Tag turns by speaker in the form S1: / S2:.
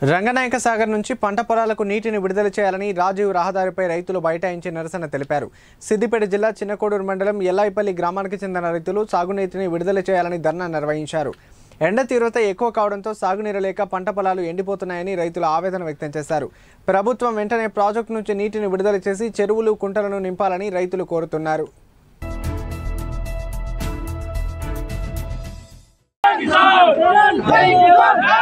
S1: రంగనాయక సాగర్ నుంచి పంట పొలాలకు నీటిని విడుదల చేయాలని రాజీవ్ రహదారిపై రైతులు బైఠాయించి నిరసన తెలిపారు సిద్దిపేట జిల్లా చిన్నకోడూరు మండలం ఎల్లాయిపల్లి గ్రామానికి చెందిన రైతులు సాగునీటిని విడుదల చేయాలని ధర్నా నిర్వహించారు ఎండ తీవ్రత ఎక్కువ కావడంతో సాగునీరు లేక పంట పొలాలు ఎండిపోతున్నాయని రైతులు ఆవేదన వ్యక్తం చేశారు ప్రభుత్వం వెంటనే ప్రాజెక్టు నుంచి నీటిని విడుదల చేసి చెరువులు కుంటలను నింపాలని రైతులు కోరుతున్నారు
S2: Hey,